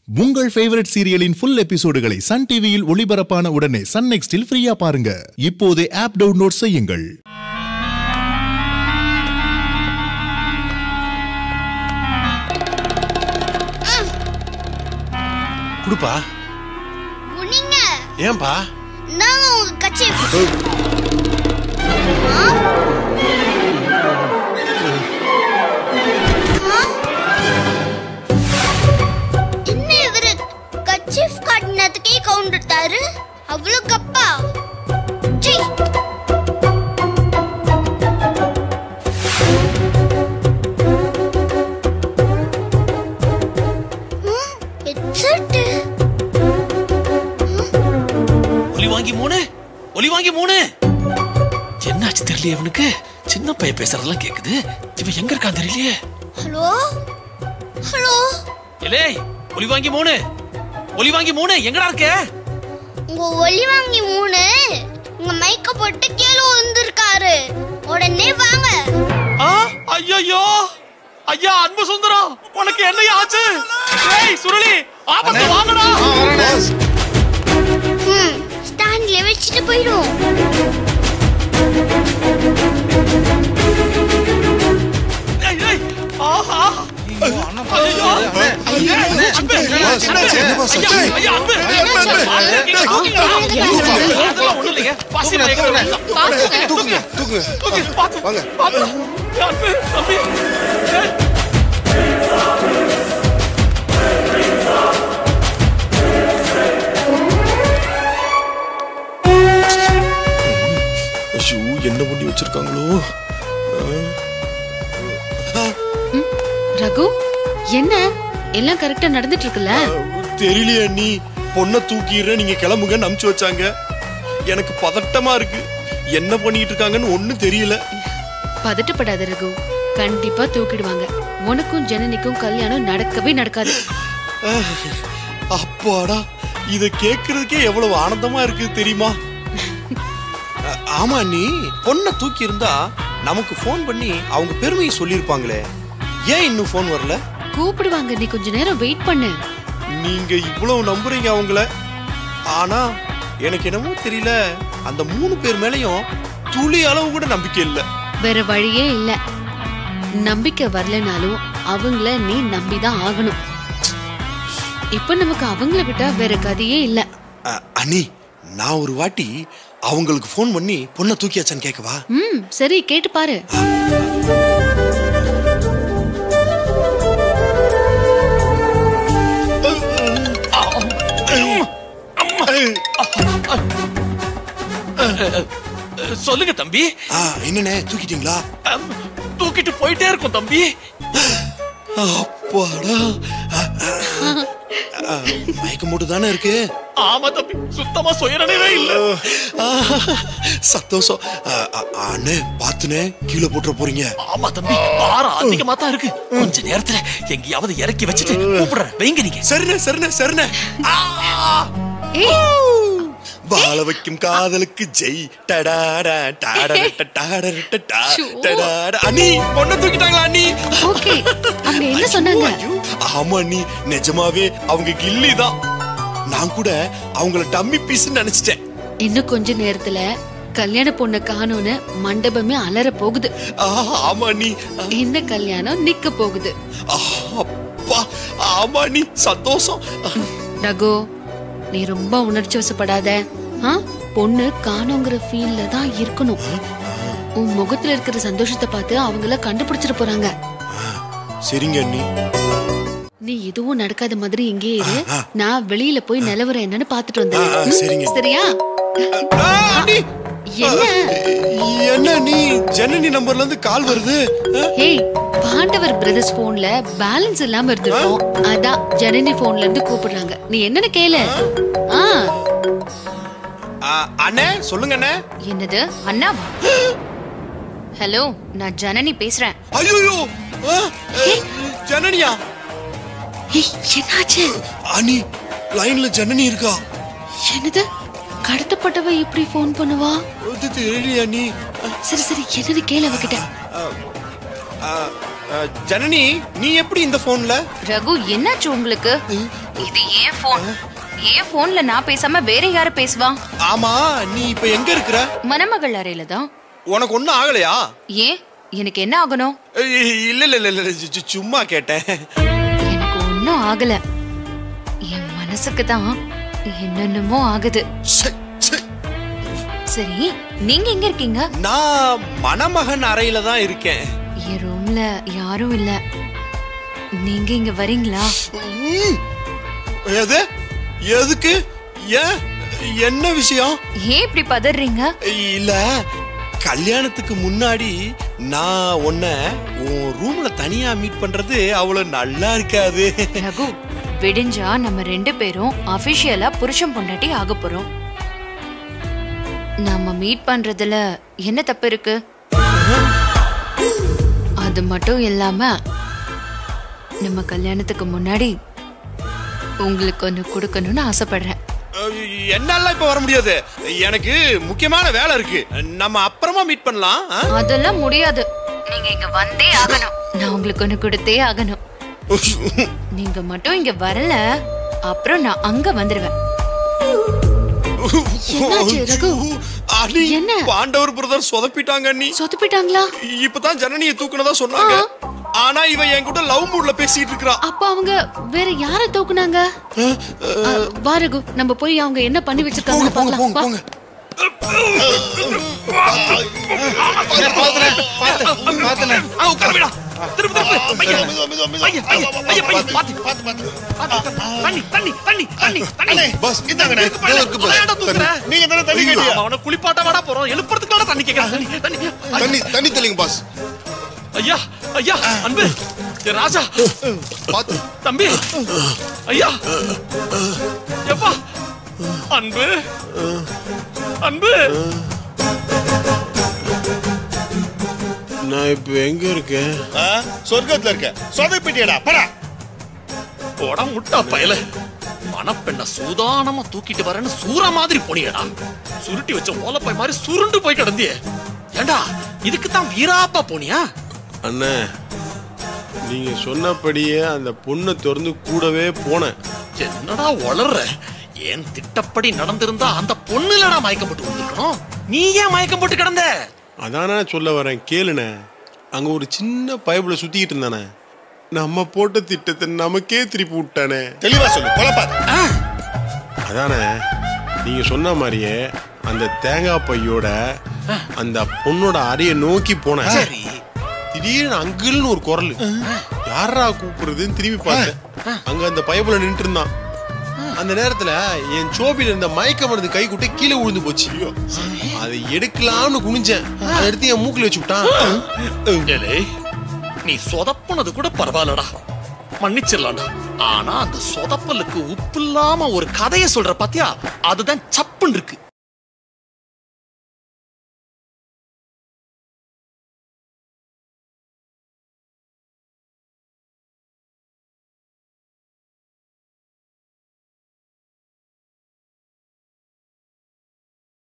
உங்கள் ஃபேவரட் சீரியலின் ஃபுல் எபிசோடுகளை சன் டிவியில் ஒளிபரப்பான உடனே சன் நெக்ஸ்டில் ஃப்ரீயா பாருங்க இப்போதே ஆப் டவுன்லோட் செய்யுங்கள் குடுப்பா குனிங்க ஏன்பா இந்தாங்க உங்க கட்சி என்ன இவரு கச்சிஃப் காட்டினதுக்கே கவுண்டுட்டாரு அவ்வளவு கப்பா சீ. ம், headset. ஒலி வாங்கி மூணு ஒலி வாங்கி மூணு என்னாச்சு தெரியலையே இவனுக்கு சின்ன பையன் பேசுறதெல்லாம் கேக்குது இவன் எங்க இருக்கான் தெரியலையே ஹலோ ஹலோ எலே ஒலி வாங்கி மூணு ஒலி வாங்கி மூணு எங்கடா இருக்க உங்க ஒலி வாங்கி மூணு உங்க மைக்க போட்டு கீழே வந்திருக்காரு உடனே வாங்க ஆ ஐயோ ஐயா அன்பு சுந்தரம் உனக்கு என்ன ஆச்சு ஏய் சுருளி ஆபத்து வாங்கடா ம் ஸ்டாண்ட்ல வச்சுட்டு போயிடும் ஏய் ஏய் ஆஹா ஐயோ ஐயா அன்பு என்னப்பா சத்தம்? ஐயா, ஐயா, அன்பு. தூக்குங்க, தூக்குங்க. அதெல்லாம் ஒண்ணும் இல்லைங்க. பசி மயக்கம். பாத்துங்க. தூக்குங்க தூக்குங்க தூக்கு, பாத்து, வாங்க. பாத்து. ஐயா, அன்பு, தம்பி. ஏய். ஐயோ என்ன பண்ணி வச்சிருக்காங்களோ ரகு என்ன எல்லாம் கரெக்டா நடந்துட்டு இருக்குல்ல தெரியலையே நீ பொண்ணை தூக்கிடுற நீங்க கிளம்புங்கன்னு அமுச்சு வச்சாங்க எனக்கு பதட்டமா இருக்கு என்ன பண்ணிட்டு இருக்காங்கன்னு ஒண்ணும் தெரியல பதட்டப்படாத ரகு கண்டிப்பா தூக்கிடுவாங்க உனக்கும் ஜனனிக்கும் கல்யாணம் நடக்கவே நடக்காது அப்பாடா இத கேக்குறதுக்கே எவ்வளவு ஆனந்தமா இருக்கு தெரியுமா அ- ஆமா நீ பொண்ணை தூக்கி இருந்தா நமக்கு ஃபோன் பண்ணி அவங்க பெருமையை சொல்லியிருப்பாங்களே ஏன் இன்னும் ஃபோன் வரல கூப்பிடுவாங்க நீ கொஞ்ச நேரம் வெயிட் பண்ணு நீங்க இவ்வளவு நம்புறீங்க அவங்கள ஆனா எனக்கு என்னமோ தெரியல அந்த மூணு பேர் மேலயும் துளி அளவு கூட நம்பிக்கை இல்ல வேற வழியே இல்ல நம்பிக்கை வரலனாலும் அவங்கள நீ நம்பிதான் ஆகணும் இப்ப நமக்கு அவங்கள விட்டா வேற கதையே இல்ல அ- அண்ணி நான் ஒரு வாட்டி அவங்களுக்கு ஃபோன் பண்ணி பொண்ணை தூக்கியாச்சான்னு கேட்கவா ம் சரி கேட்டு பாரு சொல்லுங்க தம்பி ஆ என்னண்ணே தூக்கிட்டீங்களா அம், தூக்கிட்டு போயிட்டே இருக்கும் தம்பி அப்பாடா அ, அ, அ, மயக்கம் போட்டு தானே இருக்கு ஆமா தம்பி சுத்தமா சுயநினைவே இல்ல ஆ, சந்தோஷம் அ, அ, அண்ணே பாத்துனே கீழே போட்டுற போறீங்க ஆமா தம்பி பாரம் அதிகமா தான் இருக்கு கொஞ்ச நேரத்துல எங்கேயாவது இறக்கி வச்சுட்டு கூப்பிடுறேன் வைங்க நீங்க சரிண்ணே சரிண்ணே சரிண்ணே ஆ! ஏய் வாழ வைக்கும் காதலுக்கு ஜெய் டடாடா டாடரட்ட டாடரட்ட டா ஷோ. டடாடா அண்ணி பொண்ணை தூக்கிட்டாங்களா அண்ணி ஓகே அவங்க என்ன சொன்னாங்க ஐயோ, ஆமா அண்ணி நிஜமாவே அவங்க கில்லி தான் நான் கூட அவங்கள டம்மி பீஸ் நினைச்சிட்டேன் இன்னும் கொஞ்ச நேரத்துல கல்யாண பொண்ணை காணோன்னு மண்டபமே அலற போகுது ஆ, ஆமா அண்ணி இந்த கல்யாணம் நிக்க போகுது ஆ, அப்பா ஆமா அண்ணி சந்தோஷம் ரகு நீ ரொம்ப உணர்ச்சி வசப்படாத ஆ? பொண்ணு காணோங்கிற ஃபீல்ல தான் இருக்கணும் உன் முகத்துல இருக்கிற சந்தோஷத்தை பார்த்து அவங்கள கண்டுபிடிச்சிட போறாங்க சரிங்க அண்ணி நீ எதுவும் நடக்காத மாதிரி இங்கே இரு ஆ, ஆ. நான் வெளியில போய் நிலவரம் என்னன்னு பாத்துட்டு ஆ, ஆ, வந்துடுறேன் சரிங்க. ம், சரியா ஆ, அண்ணி என்ன என்ன நீ ஜனனி நம்பர்ல இருந்து கால் வருது ஆ? ஹேய் பாண்டவர் பிரதர்ஸ் போன்ல பேலன்ஸ் இல்லாம இருந்திருக்கும் அதான் ஜனனி போன்ல இருந்து கூப்பிடுறாங்க நீ என்னன்னு கேளு ஆ ஆ, அண்ணே சொல்லுங்க அண்ணே என்னது அண்ணா ஹலோ நான் ஜனனி பேசுறேன் ஐயோ ஜனனியா ஏய், என்னாச்சு அண்ணி லைன்ல ஜனனி இருக்கா என்னது கடத்தப்பட்டவ இப்படி ஃபோன் பண்ணுவா அது தெரியலையா நீ சரி சரி என்னன்னு கேளு அவகிட்ட ஜனனி நீ எப்படி இந்த போன்ல ரகு என்னாச்சு உங்களுக்கு இது ஏன் போன் ஏன் போன்ல நான் பேசாம வேற யாரு பேசுவா ஆமா நீ இப்ப எங்க இருக்கிற மணமகள் அறையில தான் உனக்கு ஒண்ணும் ஆகலையா ஏன் எனக்கு என்ன ஆகணும் ஏய், இல்ல இல்ல இல்ல இல்ல சு- சு- சும்மா கேட்டேன் எனக்கு ஒன்னும் ஆகல என் மனசுக்கு தான் என்னென்னமோ ஆகுது சை, சை. சரி நீங்க எங்க இருக்கீங்க நான் மணமகன் அறையில தான் இருக்கேன் என் ரூம்ல யாரும் இல்ல நீங்க இங்க வரீங்களா ம். எது எதுக்கு ஏன் என்ன விஷயம் ஏன் இப்படி பதறீங்க இல்ல கல்யாணத்துக்கு முன்னாடி நான் உன்னை உன் ரூம்ல தனியா மீட் பண்றது அவ்வளவு நல்லா இருக்காது ரகு விடிஞ்சா நம்ம ரெண்டு பேரும் அபிஷியலா புருஷன் பொண்டாட்டி ஆக போறோம் நம்ம மீட் பண்றதுல என்ன தப்பு இருக்கு அது மட்டும் இல்லாம நம்ம கல்யாணத்துக்கு முன்னாடி உங்களுக்கு ஒன்று கொடுக்கணும்னு ஆசைப்படுறேன் என்னால இப்ப வர முடியாது எனக்கு முக்கியமான வேலை இருக்கு நம்ம அப்புறமா மீட் பண்ணலாம் ஆ? அதெல்லாம் முடியாது நீங்க இங்க வந்தே ஆகணும் நான் உங்களுக்கு ஒன்று கொடுத்தே ஆகணும் நீங்க மட்டும் இங்க வரல அப்புறம் நான் அங்க வந்துருவேன் என்னாச்சு, ரகு? அண்ணி என்ன? பாண்டவர் பிரதர் சொதப்பிட்டாங்க அண்ணி சொத்துப்பிட்டாங்களா இப்பதான் ஜனனியை தூக்குனதா சொன்னாங்க ஆனா இவன் என் கூட லவ் மூட்ல பேசிட்டு இருக்கா அப்ப அவங்க வேற யார தூக்குனாங்க அ, வா ரகு நம்ம போய் அவங்க என்ன பண்ணி வச்சிருக்காங்க போங்க போங்க பார்க்கலாம் போங்க வா. போங்க ஆ, உட்கார விடா. திரும்ப, திரும்ப. பையன். பையன், பையன், பையன், பையன். பாத்து. பாத்து. தண்ணி, தண்ணி, தண்ணி, தண்ணி, தண்ணி. பாஸ் இந்தாங்கண்ணே இருக்கு பாரு. இருக்கு பாஸ். விளையாட தூக்குற. நீங்க தானே தண்ணி ஐயோ, கேட்டீங்க அவனை குளிப்பாட்ட வாடா போறோம் எழுப்புறதுக்கு வாடா தண்ணி கேட்கறான் தண்ணி தண்ணி தண்ணி தண்ணி தெளிங்க பாஸ் ஐயா ஐயா அன்பு ஏ ராஜா பாத்து தம்பி ஐயா எப்பா அன்பு அன்பு நான் இப்ப எங்க இருக்கேன் ஆ, சொர்க்கத்துல இருக்க சொதப்பிட்டியடா படா போடா முட்டா பயல மணப்பெண்ண சூதானமா தூக்கிட்டு வரேன்னு சூற மாதிரி போனியடா சுருட்டி வச்ச ஓலப்பை மாதிரி சுருண்டு போய் கிடந்தியே ஏண்டா இதுக்கு தான் வீராப்பா போனியா அண்ணே நீங்க சொன்னபடியே அந்த பொண்ணை திறந்து கூடவே போனேன் என்னடா வளர்ற ஏன் திட்டப்படி நடந்திருந்தா அந்த பொண்ணுலடா மயக்கம் போட்டு வந்திருக்கணும் நீ ஏன் மயக்கம் போட்டு கிடந்த அதானே சொல்ல வரேன் கேளுண்ணே அங்க ஒரு சின்ன பைபிள சுத்திக்கிட்டு இருந்தானே நம்ம போட்ட திட்டத்தை நமக்கே திருப்பி விட்டானே தெளிவா சொல்லு குழப்பாத அதானே நீங்க சொன்ன மாதிரியே அந்த தேங்காய் பையோட அந்த பொண்ணோட அறையை நோக்கி போனேன் சரி திடீர்னு அங்கிள்னு ஒரு குரல் யாரா கூப்பிடுறதுன்னு திரும்பி பார்த்தேன் அங்க அந்த பைபிள நின்றுட்டு இருந்தான் அந்த நேரத்துல என் சோபில இருந்த மயக்க மருந்து கை கூட்டி கீழே விழுந்து போச்சு அதை எடுக்கலாம்னு குனிஞ்சேன் அதை எடுத்து என் மூக்குல வச்சு விட்டான் ஏலே நீ சொதப்புனது கூட பரவாயில்லடா மன்னிச்சிடலாம்டா ஆனா அந்த சொதப்பலுக்கு உப்பு இல்லாம ஒரு கதையை சொல்ற பாத்தியா அதுதான் சப்புன்னு இருக்கு